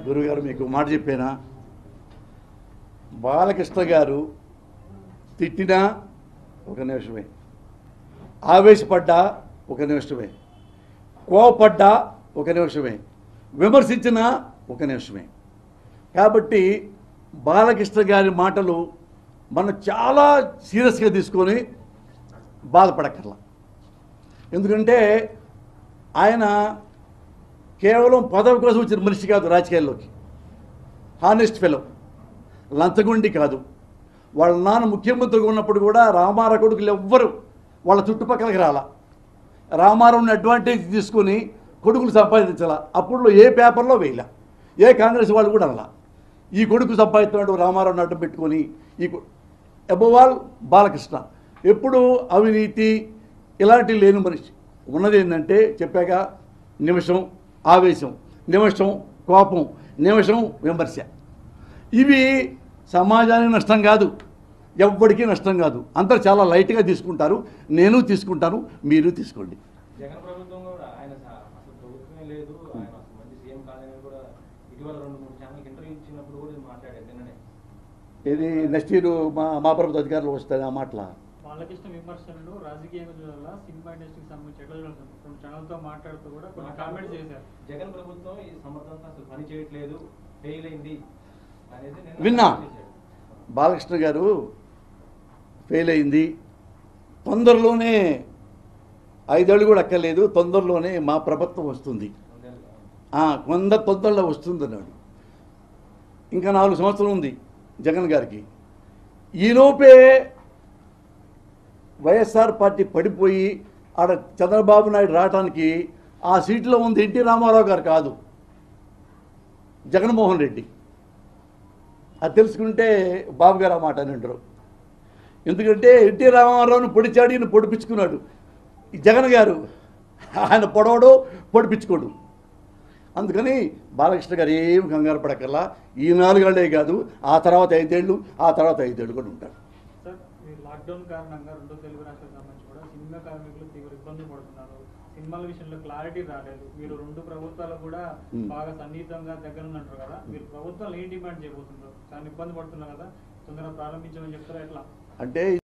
గురుగారు మీకు మాట చెప్పానా బాలకృష్ణ గారు తిట్టినా ఒక నిమిషమే ఆవేశపడ్డా ఒక నిమిషమే కోపడ్డా ఒక నిమిషమే విమర్శించినా ఒక నిమిషమే కాబట్టి బాలకృష్ణ గారి మాటలు మనం చాలా సీరియస్గా తీసుకొని బాధపడక్కర్లా ఎందుకంటే ఆయన కేవలం పదవి కోసం వచ్చిన మనిషి కాదు రాజకీయాల్లోకి హానెస్ట్ ఫెలో లంచగొండి కాదు వాళ్ళ నాన్న ముఖ్యమంత్రిగా ఉన్నప్పుడు కూడా రామారావు కొడుకులు ఎవ్వరు వాళ్ళ చుట్టుపక్కలకి రాలా రామారావుని అడ్వాంటేజ్ తీసుకొని కొడుకులు సంపాదించాల అప్పుడు ఏ పేపర్లో వేయలే ఏ కాంగ్రెస్ వాళ్ళు కూడా అనలా ఈ కొడుకు సంపాదిస్తున్నాడు రామారావుని అడ్డం పెట్టుకొని ఈ అబోవాల్ బాలకృష్ణ ఎప్పుడు అవినీతి ఇలాంటివి లేని మనిషి ఉన్నది ఏంటంటే చెప్పాక నిమిషం ఆవేశం నిమిషం కోపం నిమిషం విమర్శ ఇవి సమాజానికి నష్టం కాదు ఎవ్వడికి నష్టం కాదు అందరు చాలా లైట్గా తీసుకుంటారు నేను తీసుకుంటాను మీరు తీసుకోండి జగన్ ప్రభుత్వం కూడా ఆయన స- అసలు ప్రభుత్వమే లేదు ఆయన అసలు మంచి సీఎం కాదని కూడా ఇటీవల రెండు మూడు ఛానల్కి ఇంటర్వ్యూ ఇచ్చినప్పుడు కూడా ఇది మాట్లాడారు నిన్ననే ఇది నెక్స్ట్ ఇయర్ మా మా ప్రభుత్వ అధికారులు వస్తాయి ఆ మాటల బాలకృష్ణ విమర్శలను రాజకీయంగా చూడాలా సినిమా ఇండస్ట్రీకి సంబంధించి ఎట్లా చూడాలి రెండు ఛానల్తో మాట్లాడుతూ కూడా కొన్ని కామెంట్స్ చేశారు జగన్ ప్రభుత్వం ఈ సమర్థంగా అసలు పని చేయట్లేదు ఫెయిల్ అయింది అనేది నిన్న విన్నా. చేశాడు. బాలకృష్ణ గారు ఫెయిల్ అయింది తొందరలోనే ఐదేళ్ళు కూడా అక్కర్లేదు తొందరలోనే మా ప్రభుత్వం వస్తుంది ఆ, వంద తొందరలో వస్తుంది అన్నాడు ఇంకా నాలుగు సంవత్సరం ఉంది జగన్ గారికి ఈలోపే వైఎస్ఆర్ పార్టీ పడిపోయి ఆడ చంద్రబాబు నాయుడు రావడానికి ఆ సీట్లో ఉంది ఎన్టీ రామారావు గారు కాదు జగన్మోహన్ రెడ్డి అది తెలుసుకుంటే బాబు గారు ఆ మాట అని అంటారు ఎందుకంటే ఎన్టీ రామారావుని పొడిచాడు ఈయన పొడిపించుకున్నాడు ఈ జగన్ గారు ఆయన పొడవడు పొడిపించుకోడు అందుకని బాలకృష్ణ గారు ఏం కంగారు పడకల్లా ఈ నాలుగేళ్లే కాదు ఆ తర్వాత ఐదేళ్ళు ఆ తర్వాత ఐదేళ్ళు కూడా ఉంటారు సార్ ఈ లాక్డౌన్ కారణంగా రెండు తెలుగు రాష్ట్రాలకు సంబంధించి కూడా సినిమా కార్మికులు తీవ్ర ఇబ్బందులు పడుతున్నారు సినిమాల విషయంలో క్లారిటీ రాలేదు మీరు రెండు ప్రభుత్వాలు కూడా Hmm. బాగా సన్నిహితంగా దగ్గర ఉందంటారు కదా మీరు ప్రభుత్వాలు ఏం డిమాండ్ చేయబోతున్నారు చాలా ఇబ్బంది పడుతున్నారు కదా తొందరగా ప్రారంభించమని చెప్తారా ఎట్లా అంటే